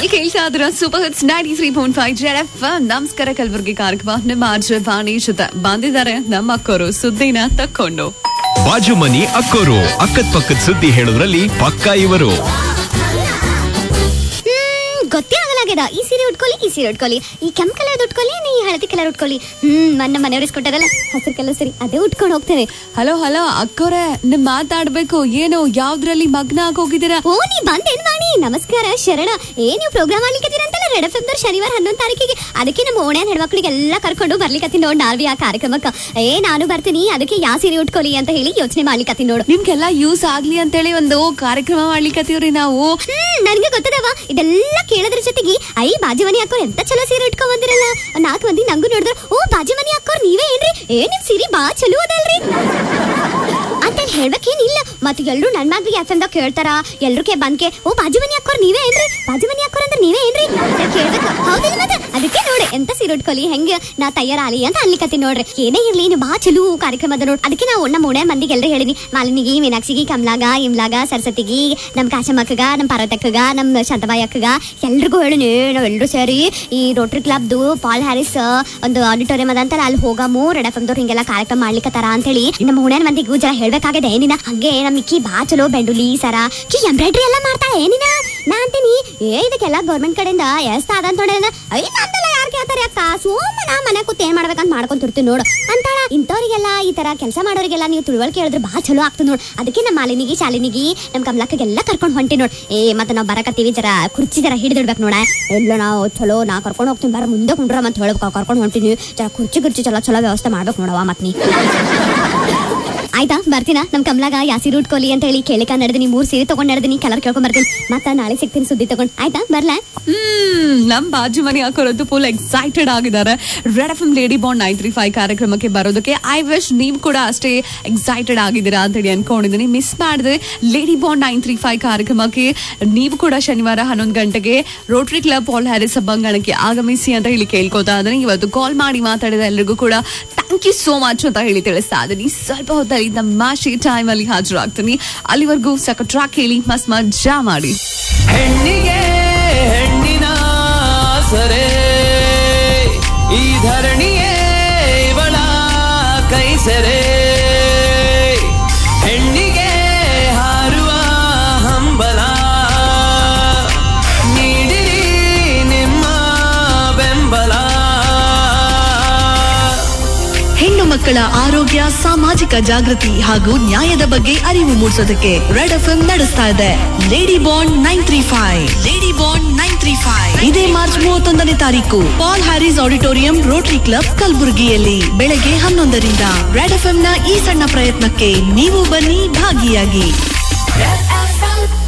well ಕೇಳ್ತಾ ಇದ್ರ super hits ninety three point five Z F ನಮಸ್ಕಾರ ಕಲಬುರ್ಗಿ ಕಾರ್ಯಕ್ರಮ ನಿಮ್ಮ ಆರ್ಜೆ ವಾಣಿ ಜೊತೆ ಬಂದಿದ್ದಾರೆ ನಮ್ಮ ಅಕ್ಕರು ಸುದ್ದಿನ ತಕ್ಕೊಂಡು ಬಾಜು ಮನಿ ಅಕ್ಕೋರು ಅಕ್ಕದ ಪಕ್ಕದ ಸುದ್ದಿ ಹೇಳೋದ್ರಲ್ಲಿ ಪಕ್ಕ ಇವರು ಹ್ಮ್, ಗೊತ್ತೇ ಆಗಲಾಗ್ಯದ ಈ ಸೀರೆ ಉಟ್ಕೊಳ್ಳಿ ಈ ಸೀರೆ ಉಟ್ಕೊಳ್ಳಿ ಈ ಕೆಂಪ್ ಕಲರ್ ಉಟ್ಕೊಳ್ಳಿ ನೀ ಹಳದಿ ಕಲರ್ ಉಟ್ಕೊಳ್ಳಿ ಹ್ಮ್ ನನ್ನ ಮನೆಯವ್ರು ಇಸ್ಕೊಟ್ಟಾರಲ್ಲ ಹಸಿರು ಕಲರ್ ಸರಿ ಅದೇ ಉಟ್ಕೊಂಡು ಹೋಗ್ತೇನೆ ಹಲೋ ಹಲೋ ಅಕ್ಕೋರೆ ನಿಮ್ ಮಾತಾಡ್ಬೇಕು ಏನು ಯಾವ್ದ್ರಲ್ಲಿ ಮಗ್ನ ಆಗೋಗಿದ್ದೀರಾ ಓ ನೀ ಬಂದೇನ್ ವಾಣಿ ನಮಸ್ಕಾರ ಶರಣ ಏ ನೀವು ಪ್ರೋಗ್ರಾಮ್ ಮಾಡ್ಲಿಕ್ಕತ್ತೀರಂತಲ್ಲ ರೆಡ್ ಎಫ್ ಶನಿವಾರ ಹನ್ನೊಂದು ತಾರೀಕಿಗೆ ಅದಕ್ಕೆ ನಮ್ಮ ಓಣ್ಯಾನ ಹೆಣ್ಮಕ್ಳಿಗೆಲ್ಲ ಕರ್ಕೊಂಡು ಬರ್ಲಿಕ್ಕತ್ತೀನಿ ನೋಡ್ ನಾಲ್ವಿ ಆ ಕಾರ್ಯಕ್ರಮಕ್ಕೆ ಏ ನಾನು ಬರ್ತೀನಿ ಅದಕ್ಕೆ ಯಾವ ಸೀರೆ ಉಟ್ಕೊಳ್ಳಿ ಅಂತ ಹೇಳಿ ಯೋಚನೆ ಮಾಡ್ಲಿಕ್ಕತ್ತೀನಿ ನೋಡು ನಿಮ್ಗೆಲ್ಲ ಯೂಸ್ ಆಗ್ಲಿ ಅಂತೇಳಿ ಒಂದು ಕಾರ್ಯಕ್ರಮ ಮಾಡ್ಲಿಕ್ಕತ್ತೀವ್ರಿ ನಾವು ಹ್ಮ್ ನನ್ಗೆ ಗೊತ್ತದವ ಇದೆಲ್ಲ ಕೇಳೋದ್ರ ಜೊತೆಗೆ ಐ ಬಾಜು ಮನಿ ಹಾಕೋರ್ ಎಂತ ಚಲೋ ಸೀರೆ ಉಟ್ಕೊಂಡ್ ಬಂದಿರಲ್ಲ ನಾಲ್ಕು ಮಂದಿ ನಂಗೂ ನೋಡಿದ್ರು ಓ ಬಾಜು ಮನಿ ಹಾಕೋರ್ ನೀವೇ ಏನ್ರಿ ಏ ನಿಮ್ ಸೀರೆ ಬಾ ಚಲೋ ಅದಲ್ರಿ ಅಂತ ಹೇಳ್ಬೇಕೇನಿಲ್ಲ ಮತ್ತೆ ಎಲ್ರು ನನ್ ಮದ್ವಿಗೆ ಎಫ್ ದಾಗ ಕೇಳ್ತಾರ ಎಲ್ರಿಗೆ ಬಂದ್ಕೆ ಓ ಬಾಜು ಮನಿ ಹಾಕೋರ್ ನೀವೇ ಏನ್ರಿ ಬಾಜು ಮನಿ ಹಾಕೋರ್ ಅಂದ್ರೆ ನೀವೇ ಏನ್ರಿ ಅಂತ ಕೇಳ್ಬೇಕು ಹೌದಿಲ್ಲ ಮತ್ತೆ ಅದಕ್ಕೆ ನೋಡಿ ಎಂತ ಸೀರೆ ಉಟ್ಕೊಳ್ಳಿ ಹೆಂಗ ನಾ ತಯಾರಾಲಿ ಅಂತ ಅನ್ಲಿಕತ್ತೀನಿ ನೋಡ್ರಿ ಏನೇ ಇರ್ಲಿ ನೀವು ಬಾ ಚಲೋ ಕಾರ್ಯಕ್ರಮದ ನೋಡ್ ಅದಕ್ಕೆ ನಾವು ನಮ್ಮ ಓಣ್ಯ ಮಂದಿಗೆ ಎಲ್ರು ಹೇಳಿನಿ ಮಾಲಿನಿಗಿ ಮೀನಾಕ್ಷಿಗಿ ಕಮಲಾಗ ಇಮ್ಲಾಗ ಸರಸ್ವತಿಗಿ ನಮ್ ಕಾಶಮ್ಮಕ್ಕಗ ನಮ್ ಪಾರ್ವತಕ್ಕಗ ನಮ್ ಶಾಂತಬಾಯಿ ಅಕ್ಕಗ ಎಲ್ರಿಗೂ ಹೇಳಿನಿ ನಾವ್ ಎಲ್ರು ಸೇರಿ ಈ ರೋಟರಿ ಕ್ಲಬ್ದು ಪಾಲ್ ಹ್ಯಾರಿಸ್ ಒಂದು ಆಡಿಟೋರಿಯಂ ಅದ ಅಂತಲ್ಲ ಅಲ್ಲಿ ಹೋಗಮು ರೆಡ್ ಎಫ್ ಹಿಂಗೆಲ್ಲ ಕಾರ್ಯಕ್ರಮ ಮಾಡ್ಲಿಕ್ಕತ್ತಾರ ಅಂತ ಹೇಳಿ ನಮ್ಮ ಓಣ್ಯನ ಮಂದಿಗೂ ಜರ ಹೇಳ್ಬೇಕಾಗಿದೆ ಏನಿನ ಹಂಗೆ ನಮ್ ಇಕ್ಕಿ ಬಾ ಚಲೋ ಬೆಂಡುಲಿ ಸರ ಕಿ ಎಂಬ್ರಾಯ್ಡ್ರಿ ಎಲ್ಲ ಮಾಡ್ತಾಳೆ ಏನಿನ ನಾ ಅಂತೀನಿ ಏ ಇದಕ್ಕೆಲ್ಲ ಗೌರ್ಮೆಂಟ್ ಕಡೆಯಿಂದ ಎಷ್ಟ ಅದ ಅಂತ ನೋಡಿದ ಐ ನಂದಲ್ಲ ಯಾರು ಕೇಳ್ತಾರೆ ಅಕ್ಕ ಸೋಮ ನಾ ಮನೆ ಕೂತ್ ಏನ್ ಮಾಡ್ಬೇಕಂತ ಮಾಡ್ಕೊಂತಿರ್ತೀನಿ ನೋಡು ಅಂತಾಳ ಇಂಥವ್ರಿಗೆಲ್ಲ ಈ ತರ ಕೆಲಸ ಮಾಡೋರಿಗೆಲ್ಲ ನೀವು ತಿಳುವಳಿಕೆ ಹೇಳಿದ್ರೆ ಬಾ ಚಲೋ ಆಗ್ತದೆ ನೋಡ್ ಅದಕ್ಕೆ ನಮ್ಮ ಮಾಲಿನಿಗಿ ಶಾಲಿನಿಗಿ ನಮ್ ಕಮಲಕ್ಕೆಲ್ಲ ಕರ್ಕೊಂಡು ಹೊಂಟಿ ನೋಡ್ ಏ ಮತ್ತೆ ನಾವ್ ಬರಕತ್ತೀವಿ ಜರ ಕುರ್ಚಿ ಜರ ಹಿಡಿದಿಡ್ಬೇಕು ನೋಡ ಎಲ್ಲ ನಾವು ಚಲೋ ನಾ ಕರ್ಕೊಂಡು ಹೋಗ್ತೀನಿ ಬರ ಮುಂದೆ ಕುಂಡ್ರ ಅಂತ ಹೇಳ್ಬೇಕು ಕರ್ಕೊಂಡು ಹೊಂಟಿನಿ ಜರ ಕುರ್ಚಿ ಕುರ್ಚಿ ಚಲೋ ಚಲೋ ವ್ಯವಸ್ಥೆ ಮಾಡ್ಬೇಕು ನೋಡವ ಮತ್ ನೀ ಆಯ್ತಾ ಬರ್ತೀನ ನಮ್ ಕಮಲಾಗ ಯಾ ಸೀರೆ ಉಟ್ಕೊಲಿ ಅಂತ ಹೇಳಿ ಕೇಳಿಕ ನಡೆದಿನಿ ಮೂರ್ ಸೀರೆ ತಗೊಂಡ್ ನಡೆದಿನಿ ಕಲರ್ ಕೇಳ್ಕೊಂಡ್ ಬರ್ತೀನಿ ಮತ್ತ ನಾಳೆ ಸಿಗ್ತೀನಿ ಸುದ್ದಿ ತಗೊಂಡ್ ಆಯ್ತಾ ಬರ್ಲಾ ಹ್ಮ್ ನಮ್ ಬಾಜು ಮನಿ ಹಾಕೋರದ್ದು ಫುಲ್ ಎಕ್ಸೈಟೆಡ್ ಆಗಿದ್ದಾರೆ Red F M Lady Bond nine three five ಕಾರ್ಯಕ್ರಮಕ್ಕೆ ಬರೋದಕ್ಕೆ ಐ ವಿಶ್ ನೀವು ಕೂಡ ಅಷ್ಟೇ ಎಕ್ಸೈಟೆಡ್ ಆಗಿದ್ದೀರಾ ಅಂತ ಹೇಳಿ ಅನ್ಕೊಂಡಿದ್ದೀನಿ ಮಿಸ್ ಮಾಡಿದ್ರೆ Lady Bond nine three five ಕಾರ್ಯಕ್ರಮಕ್ಕೆ ನೀವು ಕೂಡ ಶನಿವಾರ ಹನ್ನೊಂದು ಗಂಟೆಗೆ ರೋಟರಿ ಕ್ಲಬ್ ಪಾಲ್ ಹ್ಯಾರಿಸ್ ಸಭಾಂಗಣಕ್ಕೆ ಆಗಮಿಸಿ ಅಂತ ಹೇಳಿ ಕೇಳ್ಕೊತಾ ಇದ್ದೀನಿ ಇವತ್ತು ಕಾಲ್ ಮಾಡಿ ಮಾತಾಡಿದ ಎಲ್ರಿಗೂ ಕೂಡ ಥ್ಯಾಂಕ್ ಯು ಸೋ ಮಚ್ ಅಂತ ಹೇಳಿ ತಿಳಿಸ್ತಾ ಇದ್ದೀನಿ ಸ್ವಲ್ಪ ಹೊತ್ತಲ್ಲಿ ನಮ್ಮ ಶೀ ಟೈಮ್ ಅಲ್ಲಿ ಹಾಜರಾಗ್ತೀನಿ ಅಲ್ಲಿವರೆಗೂ ಸಕ ಟ್ರಾಕ್ ಹೇಳಿ ಮಸ್ತ್ ಮಜಾ ಮಾಡಿ ಹೆಣ್ಣಿಗೆ ಹೆಣ್ಣಿನ ಸರೆ ಈ ಧರಣಿಯೇ ಇವಳ ಕೈ ಸೆರೆ ಹೆಣ್ಣಿಗೆ ಹಾರುವ ಹಂಬಲ ನೀಡಿರಿ ನಿಮ್ಮ ಬೆಂಬಲ ಹೆಣ್ಣು ಮಕ್ಕಳ ಆರೋಗ್ಯ ಸಾಮಾಜಿಕ ಜಾಗೃತಿ ಹಾಗೂ ನ್ಯಾಯದ ಬಗ್ಗೆ ಅರಿವು ಮೂಡಿಸೋದಕ್ಕೆ ರೆಡ್ ಎಫ್ ನಡೆಸ್ತಾ ಇದೆ Lady Bond nine three five Lady Bond nine three five ಇದೇ ಮಾರ್ಚ್ ಮೂವತ್ತೊಂದನೇ ತಾರೀಕು Paul Harris auditorium Rotary Club ಕಲಬುರಗಿಯಲ್ಲಿ ಬೆಳಗ್ಗೆ ಹನ್ನೊಂದರಿಂದ ರೆಡ್ ಎಫ್ ನ ಈ ಸಣ್ಣ ಪ್ರಯತ್ನಕ್ಕೆ ನೀವು ಬನ್ನಿ ಭಾಗಿಯಾಗಿ Red FM